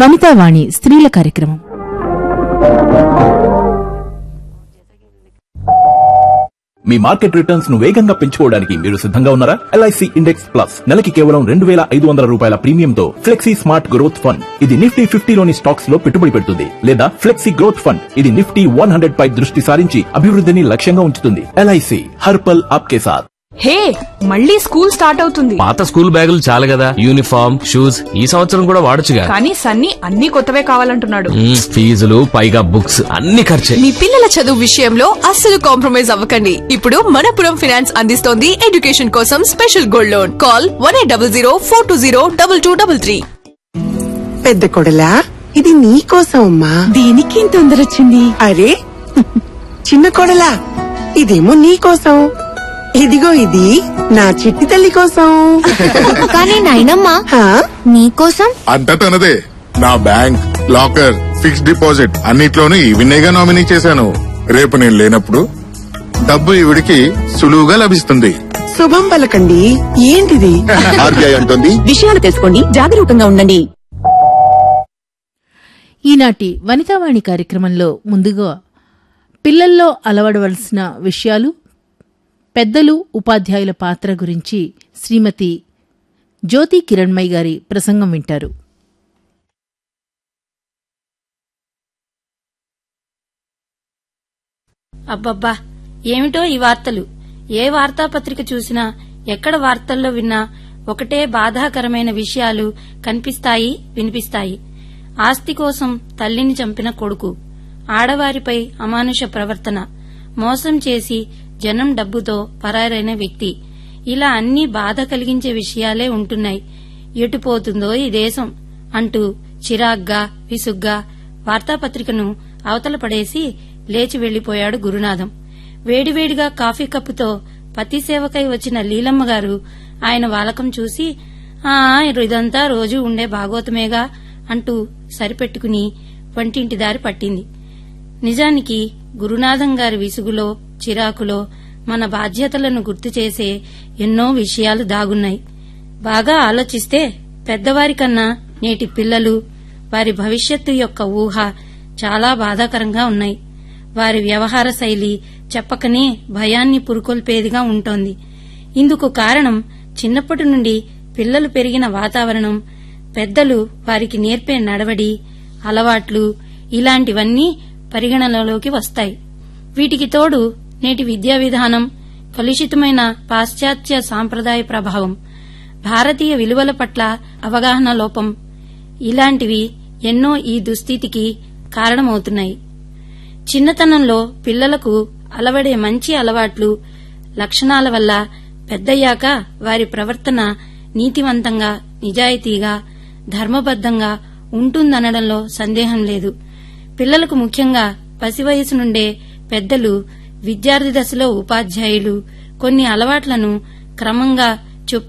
వనితావాణి స్త్రీల కార్యక్రమం మీ market returns ను వేగంగా పెంచుకోవడానికి మీరు సిద్ధంగా ఉన్నారా ఎల్ఐసి ఇండెక్స్ ప్లస్ నెలకి కేవలం రెండు వేల ఐదు వందల రూపాయల ప్రీమియంతో ఫ్లెక్సీ స్మార్ట్ గ్రోత్ ఫండ్ ఇది నిఫ్టీ ఫిఫ్టీలోని స్టాక్స్ లో పెట్టుబడి పెడుతుంది లేదా ఫ్లెక్సీ గ్రోత్ ఫండ్ ఇది నిఫ్టీ వన్ హండ్రెడ్ పై దృష్టి సారించి అభివృద్ధిని లక్ష్యంగా ఉంచుతుంది ఎల్ఐసి హర్పల్ ఆప్కే సాథ్ హే మళ్ళీ స్కూల్ స్టార్ట్ అవుతుంది పాత స్కూల్ బ్యాగులు చాలు కదా యూనిఫామ్ షూస్ ఈ సంవత్సరం కూడా వాడొచ్చుగా కానీ సన్నీ అన్ని కొత్తవే కావాలంటున్నాడు మ్మ్, ఫీజులు పైగా బుక్స్ అన్ని ఖర్చే మీ పిల్లల చదువు విషయంలో అస్సలు కాంప్రమైజ్ అవ్వకండి ఇప్పుడు మనపురం ఫైనాన్స్ అందిస్తోంది ఎడ్యుకేషన్ కోసం special gold loan call one eight double zero four two zero double two double three పెద్ద కొడలా ఇది నీ కోసం అమ్మా దీనికి ఇంత తొందర వచ్చింది అరే చిన్న కొడలా ఇదేమో నీ కోసం ఇదిగో ఇది నా చిట్టి తల్లి కోసం కానీ నాయనమ్మా హా? నీకోసం అంతా తనదే నా బ్యాంక్ లాకర్ ఫిక్స్డ్ డిపాజిట్ అన్నిట్లోనూ ఈవినేగా నామినీ చేశాను రేపు నేను లేనప్పుడు డబ్బు ఈవిడికి సులువుగా లభిస్తుంది శుభం పలకండి ఏంటిది ఆర్బీఐ అంటుంది విషయాలు తెలుసుకోండి జాగరూకంగా ఉండండి ఈనాటి వనితావాణి కార్యక్రమంలో ముందుగా పిల్లల్లో అలవడవలసిన విషయాలు పెద్దలు ఉపాధ్యాయుల పాత్ర గురించి శ్రీమతి జ్యోతి కిరణ్మయ్ గారి ప్రసంగం వింటారు అబ్బబ్బా ఏమిటో ఈ వార్తలు ఏ వార్తాపత్రిక చూసినా ఎక్కడ వార్తల్లో విన్నా ఒకటే బాధాకరమైన విషయాలు కనిపిస్తాయి వినిపిస్తాయి ఆస్తి కోసం తల్లిని చంపిన కొడుకు ఆడవారిపై అమానుష ప్రవర్తన మోసం చేసి జనం డబ్బుతో పరారైన వ్యక్తి ఇలా అన్ని బాధ కలిగించే విషయాలే ఉంటున్నాయి ఎటుపోతుందో ఈ దేశం అంటూ చిరాగ్గా విసుగ్గా వార్తాపత్రికను అవతల పడేసి లేచి వెళ్లిపోయాడు గురునాథం వేడివేడిగా కాఫీ కప్పుతో పతి సేవకై వచ్చిన లీలమ్మ గారు ఆయన వాలకం చూసి ఆ ఇదంతా రోజు ఉండే భాగవతమేగా అంటూ సరిపెట్టుకుని వంటింటి దారి పట్టింది నిజానికి గురునాథం గారి విసుగులో చిరాకులో మన బాధ్యతలను గుర్తు చేసే ఎన్నో విషయాలు దాగున్నాయి బాగా ఆలోచిస్తే పెద్దవారి కన్నా నేటి పిల్లలు వారి భవిష్యత్తు యొక్క ఊహ చాలా బాధాకరంగా ఉన్నాయి వారి వ్యవహార శైలి చెప్పకనే భయాన్ని పురుకొల్పేదిగా ఉంటోంది ఇందుకు కారణం చిన్నప్పటి నుండి పిల్లలు పెరిగిన వాతావరణం పెద్దలు వారికి నేర్పే నడవడి అలవాట్లు ఇలాంటివన్నీ పరిగణనలోకి వస్తాయి వీటికి తోడు నేటి విద్యా విధానం కలుషితమైన పాశ్చాత్య సాంప్రదాయ ప్రభావం భారతీయ విలువల పట్ల అవగాహన లోపం ఇలాంటివి ఎన్నో ఈ దుస్థితికి కారణమవుతున్నాయి చిన్నతనంలో పిల్లలకు అలవడే మంచి అలవాట్లు లక్షణాల వల్ల పెద్దయ్యాక వారి ప్రవర్తన నీతివంతంగా నిజాయితీగా ధర్మబద్ధంగా ఉంటుందనడంలో సందేహం లేదు పిల్లలకు ముఖ్యంగా పసివయసు నుండే పెద్దలు విద్యార్థి దశలో ఉపాధ్యాయులు కొన్ని అలవాట్లను క్రమంగా